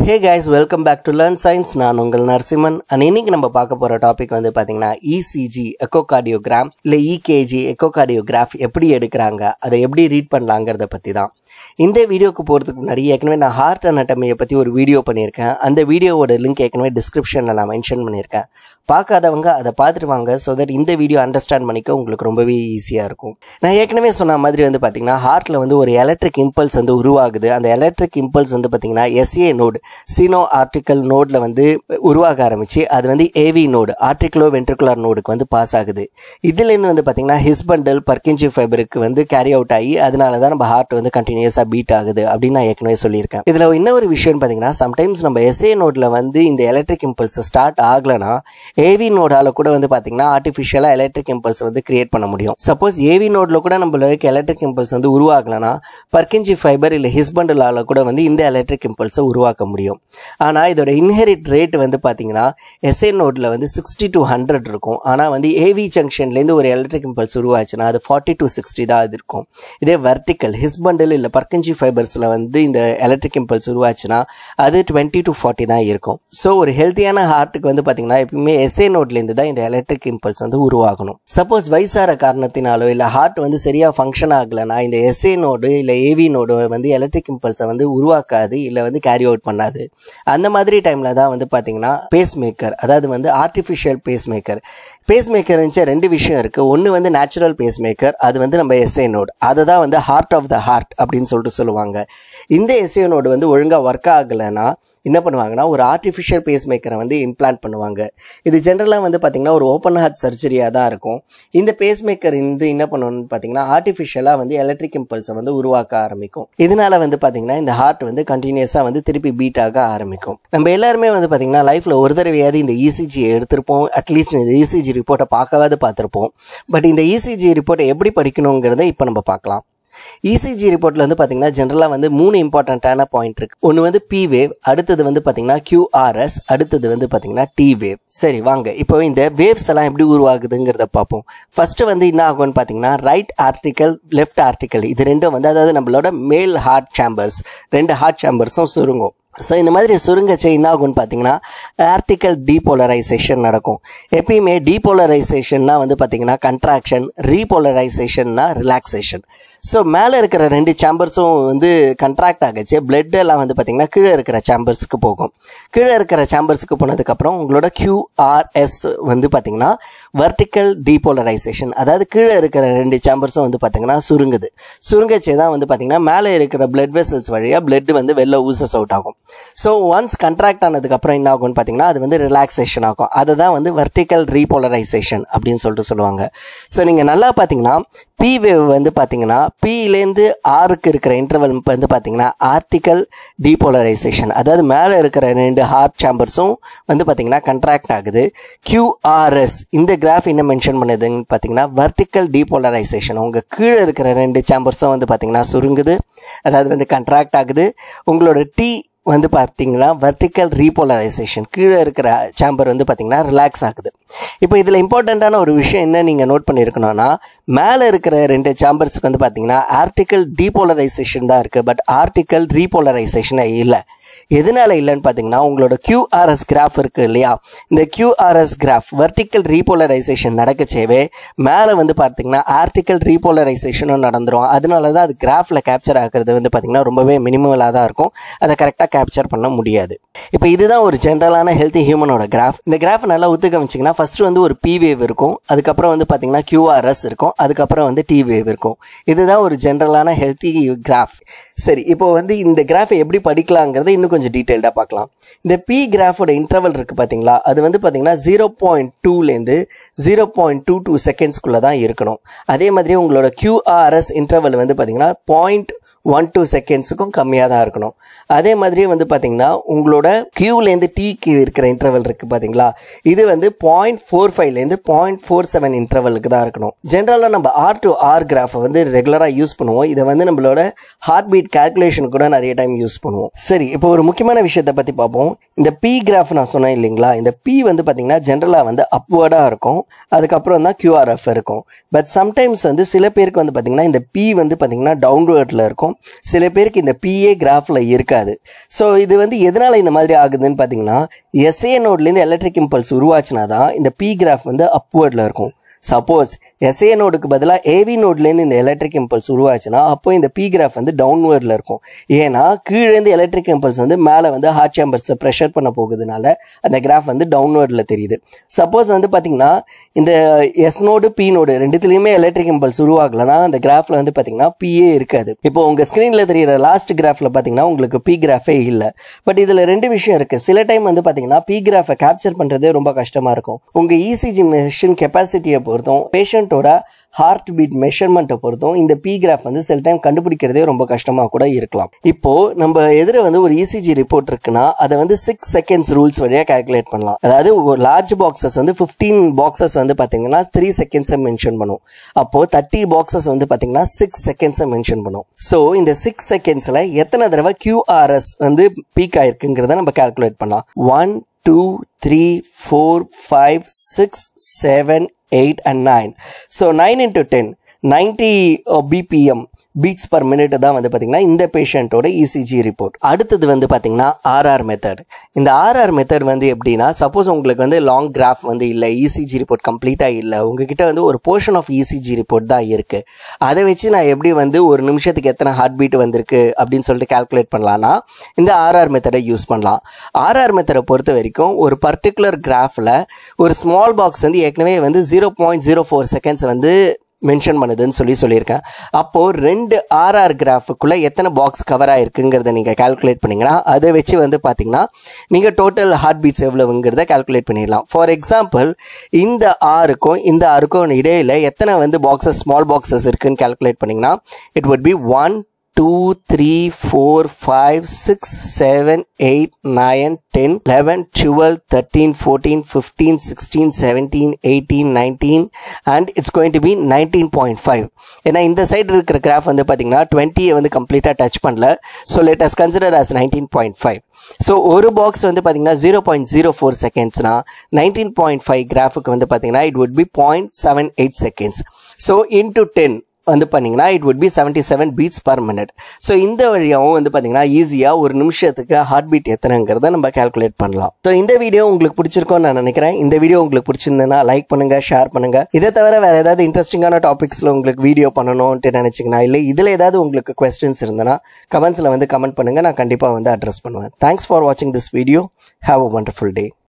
hey guys welcome back to learn science நான் உங்கள் Narasimhan and இன்னைக்கு நம்ம பார்க்க போகிற டாபிக் வந்து பார்த்தீங்கன்னா இசிஜி எக்கோகார்டியோகிராம் இல்லை இகேஜி எக்கோகார்டியோகிராஃப் எப்படி எடுக்கிறாங்க அதை எப்படி ரீட் பண்ணலாங்கிறத பற்றி தான் இந்த வீடியோக்கு போகிறதுக்கு முன்னாடி ஏற்கனவே நான் ஹார்ட் அனட்டமியை பற்றி ஒரு வீடியோ பண்ணியிருக்கேன் அந்த வீடியோவோட லிங்க் ஏற்கனவே டிஸ்கிரிப்ஷனில் நான் மென்ஷன் பண்ணியிருக்கேன் பார்க்காதவங்க அதை பார்த்துட்டு வாங்க ஸோ தட் இந்த வீடியோ அண்டர்ஸ்டாண்ட் பண்ணிக்க உங்களுக்கு ரொம்பவே ஈஸியாக இருக்கும் நான் ஏற்கனவே சொன்ன மாதிரி வந்து பார்த்தீங்கன்னா ஹார்ட்டில் வந்து ஒரு எலக்ட்ரிக் இம்பல்ஸ் வந்து உருவாகுது அந்த எலக்ட்ரிக் இம்பல்ஸ் வந்து பார்த்தீங்கன்னா எஸ்ஏ நோடு சீனோ ஆர்டிக்கல் நோடில் வந்து உருவாக ஆரம்பிச்சு அது வந்து ஏவி நோடு ஆர்டிகுலோ வென்ட்ரிகுலர் நோடுக்கு வந்து பாஸ் ஆகுது இதுலேருந்து வந்து பார்த்தீங்கன்னா ஹிஸ்பண்டல் பர்கிஞ்சி ஃபைபருக்கு வந்து கேரி அவுட் ஆகி அதனால தான் நம்ம ஹார்ட் வந்து கண்டினியூஸாக பீட் ஆகுது அப்படின்னு நான் ஏற்கனவே சொல்லியிருக்கேன் இதில் இன்னொரு விஷயம் பார்த்தீங்கன்னா சம்டைம்ஸ் நம்ம எஸ்ஏ நோடில் வந்து இந்த எலக்ட்ரிக் இம்பல்ஸ் ஸ்டார்ட் ஆகலைன்னா ஏவி நோடால கூட வந்து பார்த்தீங்கன்னா ஆர்டிஃபிஷியலாக எலக்ட்ரிக் இம்பல்ஸ் வந்து கிரியேட் பண்ண முடியும் சப்போஸ் ஏவி நோடில் கூட நம்மளுக்கு எலக்ட்ரிக் இம்பல்ஸ் வந்து உருவாகலைன்னா பர்கிஞ்சி ஃபைபர் இல்லை ஹிஸ்பண்டலால் கூட வந்து இந்த எலக்ட்ரிக் இம்பல்ஸை உருவாக்க முடியும் ஆனால் இதோட இன்ஹெரிட் ரேட் வந்து பார்த்தீங்கன்னா எஸ்ஏ நோடில் வந்து சிக்ஸ்டி டு ஹண்ட்ரட் இருக்கும் ஆனால் வந்து ஏவி ஜங்ஷன்லேருந்து ஒரு எலக்ட்ரிக் இம்பல்ஸ் உருவாச்சுன்னா அது ஃபார்ட்டி டு சிக்ஸ்டி தான் அது இருக்கும் இதே வெர்டிக்கல் ஹிஸ்பண்டல் இல்லை பர்கஞ்சி ஃபைபர்ஸில் வந்து இந்த எலக்ட்ரிக் இம்பல்ஸ் உருவாச்சுன்னா அது டுவெண்ட்டி டு ஃபார்ட்டி தான் இருக்கும் ஸோ ஒரு ஹெல்த்தியான ஹார்ட்டுக்கு வந்து பார்த்தீங்கன்னா எப்பயுமே எஸ்ஏ நோட்லேருந்து தான் இந்த எலக்ட்ரிக் இம்பல்ஸ் வந்து உருவாகணும் சப்போஸ் வயசார காரணத்தினாலோ இல்லை ஹார்ட் வந்து சரியாக ஃபங்க்ஷன் ஆகலைன்னா இந்த எஸ்ஏ நோடு இல்லை ஏவி நோடு வந்து எலக்ட்ரிக் இம்பல்ஸை வந்து உருவாக்காது இல்லை வந்து கேரி அவுட் பண்ணாது அந்த மாதிரி டைமில் தான் வந்து பார்த்தீங்கன்னா பேஸ் மேக்கர் அதாவது வந்து artificial pacemaker pacemaker ரெண்டு விஷயம் இருக்குது ஒன்று வந்து நேச்சுரல் பேஸ் மேக்கர் அது வந்து நம்ம எஸ்ஏ நோடு அதை தான் வந்து ஹார்ட் ஆஃப் த ஹார்ட் அப்படின்னு சொல்லிட்டு சொல்லுவாங்க இந்த எஸ்ஏ நோடு வந்து ஒழுங்காக ஒர்க் ஆகலைன்னா என்ன பண்ணுவாங்கன்னா ஒரு ஆர்டிஃபிஷியல் பேஸ் மேக்கரை வந்து இம்ப்ளான்ட் பண்ணுவாங்க இது ஜென்ரலாக வந்து பார்த்திங்கன்னா ஒரு ஓப்பன் ஹார்ட் சர்ஜரியாக தான் இருக்கும் இந்த பேஸ் மேக்கர் வந்து என்ன பண்ணணும்னு பார்த்தீங்கன்னா ஆர்டிஃபிஷியலாக வந்து எலக்ட்ரிக் இம்பல்ஸை வந்து உருவாக்க ஆரம்பிக்கும் இதனால வந்து பார்த்திங்கன்னா இந்த ஹார்ட் வந்து கண்டினியூஸாக வந்து திருப்பி பீட் ஆக ஆரம்பிக்கும் நம்ம எல்லாருமே வந்து பார்த்திங்கன்னா லைஃப்பில் ஒரு தடவையாவது இந்த இசிஜியை எடுத்திருப்போம் அட்லீஸ்ட் இந்த இசிஜி ரிப்போர்ட்டை பார்க்கவாது பார்த்துருப்போம் பட் இந்த இசிஜி ரிப்போர்ட்டை எப்படி படிக்கணுங்கிறத இப்போ நம்ம பார்க்கலாம் இசிஜி ரிப்போர்ட்டில் வந்து பார்த்தீங்கன்னா ஜென்ரலாக வந்து மூணு இம்பார்ட்டண்ட்டான பாயிண்ட் இருக்கு ஒன்று வந்து பி வேவ் அடுத்தது வந்து பார்த்தீங்கன்னா கியூஆர்எஸ் அடுத்தது வந்து பார்த்தீங்கன்னா டி வேவ் சரி வாங்க இப்போ இந்த வேவ்ஸ் எல்லாம் எப்படி உருவாகுதுங்கிறத பார்ப்போம் ஃபர்ஸ்ட் வந்து என்ன ஆகும்னு பார்த்தீங்கன்னா ரைட் ஆர்டிக்கல் லெஃப்ட் ஆர்டிக்கல் இது ரெண்டும் வந்து அதாவது நம்மளோட மேல் ஹார்ட் சேம்பர்ஸ் ரெண்டு ஹார்ட் சேம்பர்ஸும் சுருங்கும் ஸோ இந்த மாதிரி சுருங்கச்சை என்ன ஆகும்னு பார்த்தீங்கன்னா ஆர்டிக்கல் டீபோலரைசேஷன் நடக்கும் எப்பயுமே டீபோலரைசேஷன்னா வந்து பார்த்தீங்கன்னா கன்ட்ராக்ஷன் ரீபோலரைசேஷன்னா ரிலாக்ஸேஷன் ஸோ மேலே இருக்கிற ரெண்டு சேம்பர்ஸும் வந்து கண்ட்ராக்ட் ஆகச்சு பிளட் எல்லாம் வந்து பார்த்தீங்கன்னா கீழே இருக்கிற சேம்பர்ஸுக்கு போகும் கீழே இருக்கிற சேம்பர்ஸுக்கு போனதுக்கப்புறம் உங்களோட கியூஆர்எஸ் வந்து பார்த்தீங்கன்னா வெர்டிக்கல் டீபோலரைசேஷன் அதாவது கீழே இருக்கிற ரெண்டு சேம்பர்ஸும் வந்து பார்த்தீங்கன்னா சுருங்குது சுருங்கச்சே தான் வந்து பார்த்தீங்கன்னா மேலே இருக்கிற பிளட் வெசல்ஸ் வழியாக பிளட் வந்து வெளில ஊசஸ் அவுட் ஆகும் ஸோ ஒன்ஸ் கண்ட்ராக்ட் ஆனதுக்கப்புறம் என்ன ஆகும்னு பார்த்தீங்கன்னா அது வந்து ரிலாக்ஸேஷன் ஆகும் அதை தான் வந்து வெர்டிக்கல் ரீபோலரைசேஷன் அப்படின்னு சொல்லிட்டு சொல்லுவாங்க ஸோ நீங்கள் நல்லா பார்த்தீங்கன்னா பி வேவ் வந்து பார்த்தீங்கன்னா பியிலேருந்து ஆறுக்கு இருக்கிற இன்டர்வல் வந்து பார்த்தீங்கன்னா ஆர்டிக்கல் டீபோலரைசேஷன் அதாவது மேலே இருக்கிற ரெண்டு ஹார்ட் சேம்பர்ஸும் வந்து பார்த்தீங்கன்னா கண்ட்ராக்ட் ஆகுது கியூஆர்எஸ் இந்த கிராஃப் என்ன மென்ஷன் பண்ணுதுன்னு பார்த்தீங்கன்னா வெர்டிக்கல் டீபோலரைசேஷன் உங்கள் கீழே இருக்கிற ரெண்டு சேம்பர்ஸும் வந்து பார்த்தீங்கன்னா சுருங்குது அதாவது வந்து கண்ட்ராக்ட் ஆகுது உங்களோட டி வந்து பார்த்தீங்கன்னா வெர்டிக்கல் ரீபோலரைசேஷன் கீழே இருக்கிற சேம்பர் வந்து பார்த்தீங்கன்னா ரிலாக்ஸ் ஆகுது இப்போ இதில் இம்பார்ட்டண்ட்டான ஒரு விஷயம் என்ன நீங்கள் நோட் பண்ணியிருக்கணும்னா மேலே இருக்கிற ரெண்டு சேம்பர்ஸுக்கு வந்து பார்த்தீங்கன்னா ஆர்டிக்கல் டீபோலரைசேஷன் தான் இருக்குது பட் ஆர்டிக்கல் ரீபோலரைசேஷனே இல்லை எதனால இல்லைன்னு பார்த்தீங்கன்னா உங்களோட கியூஆர்எஸ் கிராஃப் இருக்கு இல்லையா இந்த கியூஆர்எஸ் கிராஃப் வெர்டிக்கல் ரீபோலரைசேஷன் நடக்கச்சேவே மேலே வந்து பார்த்தீங்கன்னா ஆர்டிக்கல் ரீபோலரைசேஷனும் நடந்துரும் அதனால தான் அது கிராஃபில் கேப்சர் ஆகிறது வந்து பார்த்தீங்கன்னா ரொம்பவே மினிமலாக தான் இருக்கும் அதை கரெக்டாக கேப்சர் பண்ண முடியாது இப்போ இதுதான் ஒரு ஜென்ரலான ஹெல்த்தி ஹியூமனோட கிராஃப் இந்த கிராஃப் நல்லா ஒத்து கவனிச்சிங்கன்னா ஃபர்ஸ்ட் வந்து ஒரு பி வேவ் இருக்கும் அதுக்கப்புறம் வந்து பார்த்தீங்கன்னா கியூஆர்எஸ் இருக்கும் அதுக்கப்புறம் வந்து டி வேவ் இருக்கும் இதுதான் ஒரு ஜென்ரலான ஹெல்த்தி கிராஃப் சரி இப்போ வந்து இந்த கிராஃபை எப்படி படிக்கலாங்கிறத இன்னும் கொஞ்சம் டீட்டெயில்டாக பார்க்கலாம் இந்த பி கிராஃபோட இன்டர்வல் இருக்குது பார்த்தீங்களா அது வந்து பார்த்தீங்கன்னா ஜீரோ பாயிண்ட் டூலேருந்து ஜீரோ பாயிண்ட் டூ டூ செகண்ட்ஸ்குள்ளே தான் இருக்கணும் அதே மாதிரி உங்களோட கியூஆர்எஸ் இன்டர்வல் வந்து பார்த்தீங்கன்னா பாயிண்ட் ஒன் டூ செகண்ட்ஸுக்கும் கம்மியாக தான் இருக்கணும் அதே மாதிரியே வந்து பார்த்தீங்கன்னா உங்களோட கியூலேருந்து டீக்கு இருக்கிற இன்டர்வல் இருக்குது பார்த்தீங்களா இது வந்து பாயிண்ட் ஃபோர் ஃபைவ்லேருந்து பாயிண்ட் ஃபோர் செவன் இன்டர்வலுக்கு தான் இருக்கணும் ஜென்ரலாக நம்ம ஆர் டு ஆர் கிராஃபை வந்து ரெகுலராக யூஸ் பண்ணுவோம் இதை வந்து நம்மளோட ஹார்ட் பீட் கால்குலேஷன் கூட நிறைய டைம் யூஸ் பண்ணுவோம் சரி இப்போ ஒரு முக்கியமான விஷயத்தை பற்றி பார்ப்போம் இந்த பி கிராஃப் நான் சொன்னேன் இல்லைங்களா இந்த பி வந்து பார்த்தீங்கன்னா ஜென்ரலாக வந்து அப்வர்டாக இருக்கும் அதுக்கப்புறம் தான் கியூஆர்எஃப் இருக்கும் பட் சம்டைம்ஸ் வந்து சில பேருக்கு வந்து பார்த்தீங்கன்னா இந்த பி வந்து பார்த்தீங்கன்னா டவுன்வர்டில் இருக்கும் சில பேருக்கு இந்த பிஏ கிராஃபில் இருக்காது ஸோ இது வந்து எதனால் இந்த மாதிரி ஆகுதுன்னு பார்த்தீங்கன்னா எஸ்ஏ நோட்லேருந்து எலக்ட்ரிக் இம்பல்ஸ் உருவாச்சுனா தான் இந்த பி கிராஃப் வந்து அப்வர்டில் இருக்கும் சப்போஸ் எஸ்ஏ நோடுக்கு பதிலாக ஏவி நோட்லேருந்து இந்த எலக்ட்ரிக் இம்பல்ஸ் உருவாச்சுன்னா அப்போ இந்த பி கிராஃப் வந்து டவுன்வர்டில் இருக்கும் ஏன்னா கீழேருந்து எலக்ட்ரிக் இம்பல்ஸ் வந்து மேலே வந்து ஹார்ட் சேம்பர்ஸை ப்ரெஷர் பண்ண போகுதுனால அந்த கிராஃப் வந்து டவுன்வர்டில் தெரியுது சப்போஸ் வந்து பார்த்தீங்கன்னா இந்த எஸ் நோடு பி நோடு ரெண்டுத்துலேயுமே எலக்ட்ரிக் இம்பல்ஸ் உருவாகலைன்னா அந்த கிராஃபில் வந்து பார்த்தீங்கன்னா பிஏ இருக்காது இப்போ உங்கள் ஸ்க்ரீனில் தெரியிற லாஸ்ட் கிராஃபில் பார்த்தீங்கன்னா உங்களுக்கு பி கிராஃபே இல்லை பட் இதில் ரெண்டு விஷயம் இருக்குது சில டைம் வந்து பார்த்தீங்கன்னா பி கிராஃபை கேப்சர் பண்ணுறதே ரொம்ப கஷ்டமாக இருக்கும் உங்கள் இசிஜி மெஷின் கெப்பாசிட்டியை பொறுத்தும் பேஷண்ட்டோட ஹார்ட் பீட் மெஷர்மெண்ட்டை பொறுத்தும் இந்த பி கிராஃப் வந்து சில டைம் கண்டுபிடிக்கிறதே ரொம்ப கஷ்டமாக கூட இருக்கலாம் இப்போ நம்ம எதிர வந்து ஒரு இசிஜி ரிப்போர்ட் இருக்குன்னா அதை வந்து சிக்ஸ் செகண்ட்ஸ் ரூல்ஸ் வழியாக கால்குலேட் பண்ணலாம் அதாவது ஒரு லார்ஜ் பாக்ஸஸ் வந்து ஃபிஃப்டீன் பாக்ஸஸ் வந்து பார்த்தீங்கன்னா த்ரீ செகண்ட்ஸை மென்ஷன் பண்ணும் அப்போ தேர்ட்டி பாக்ஸஸ் வந்து பார்த்தீங்கன்னா சிக்ஸ் செகண்ட்ஸை மென்ஷன் பண்ணும் ஸோ இந்த சிக்ஸ் செகண்ட்ஸில் எத்தனை தடவை கியூஆர்எஸ் வந்து பீக் ஆயிருக்குங்கிறத நம்ம கால்குலேட் பண்ணலாம் one two three four five six seven eight and nine so nine into ten ninety BPM beats per minute தான் வந்து பார்த்திங்கன்னா இந்த பேஷண்ட்டோட இசிஜி ரிப்போர்ட் அடுத்தது வந்து பார்த்திங்கன்னா ஆர்ஆர் மெத்தட் இந்த ஆர்ஆர் மெத்தட் வந்து எப்படின்னா சப்போஸ் உங்களுக்கு வந்து லாங் கிராஃப் வந்து இல்லை இசிஜி ரிப்போர்ட் கம்ப்ளீட்டாக இல்லை உங்ககிட்ட வந்து ஒரு போர்ஷன் ஆஃப் இசிஜி ரிப்போர்ட் தான் இருக்குது அதை வச்சு நான் எப்படி வந்து ஒரு நிமிஷத்துக்கு எத்தனை ஹார்ட் பீட் வந்திருக்கு அப்படின்னு சொல்லிட்டு கால்குலேட் பண்ணலான்னா இந்த ஆர்ஆர் மெத்தடை யூஸ் பண்ணலாம் ஆர்ஆர் மெத்தடை பொறுத்த வரைக்கும் ஒரு பர்டிகுலர் கிராஃபில் ஒரு ஸ்மால் பாக்ஸ் வந்து ஏற்கனவே வந்து zero point zero four seconds வந்து மென்ஷன் பண்ணுதுன்னு சொல்லி சொல்லியிருக்கேன் அப்போது ரெண்டு ஆர்ஆர் கிராஃபுக்குள்ளே எத்தனை பாக்ஸ் கவர் ஆயிருக்குங்கிறத நீங்கள் கால்குலேட் பண்ணிங்கன்னா அதை வச்சு வந்து பார்த்தீங்கன்னா நீங்கள் டோட்டல் ஹார்ட் பீட்ஸ் எவ்வளவுங்கிறத கால்குலேட் பண்ணிடலாம் ஃபார் எக்ஸாம்பிள் இந்த ஆருக்கும் இந்த ஆருக்கும் இடையில் எத்தனை வந்து பாக்ஸஸ் ஸ்மால் பாக்ஸஸ் இருக்குன்னு கால்குலேட் பண்ணிங்கன்னா it would be one two three four five six seven eight nine ten eleven twelve thirteen fourteen fifteen sixteen seventeen eighteen nineteen and it's going to be nineteen point five ஏன்னா இந்த side இருக்கிற graph வந்து பார்த்தீங்கன்னா டுவெண்ட்டியை வந்து கம்ப்ளீட்டாக touch பண்ணல so let us consider us nineteen point five so ஒரு box வந்து பார்த்தீங்கன்னா ஜீரோ பாயிண்ட் ஜீரோ ஃபோர் செகண்ட்ஸ்னா நைன்டீன் பாயிண்ட் ஃபைவ் கிராஃபுக்கு வந்து பார்த்தீங்கன்னா it would be point seven eight seconds so into ten வந்து பார்த்தீங்கன்னா it would be seventy seven beats per minute so இந்த வழியாகவும் வந்து பார்த்தீங்கன்னா ஈஸியாக ஒரு நிமிஷத்துக்கு ஹார்ட் பீட் எத்தனைங்கிறத நம்ம கால்குலேட் பண்ணலாம் ஸோ இந்த வீடியோ உங்களுக்கு பிடிச்சிருக்கோன்னு நான் நினைக்கிறேன் இந்த வீடியோ உங்களுக்கு பிடிச்சிருந்ததுன்னா லைக் பண்ணுங்க ஷேர் பண்ணுங்க இதை தவிர வேற ஏதாவது இன்ட்ரெஸ்டிங்கான டாபிக்ஸில் உங்களுக்கு வீடியோ பண்ணணும்ட்டு நினச்சிங்கன்னா இல்லை இதில் ஏதாவது உங்களுக்கு கொஸ்டின்ஸ் இருந்ததுன்னா கமெண்ட்ஸில் வந்து கமெண்ட் பண்ணுங்க நான் கண்டிப்பாக வந்து அட்ரஸ் பண்ணுவேன் தேங்க்ஸ் ஃபார் வாட்சிங் this video have a wonderful day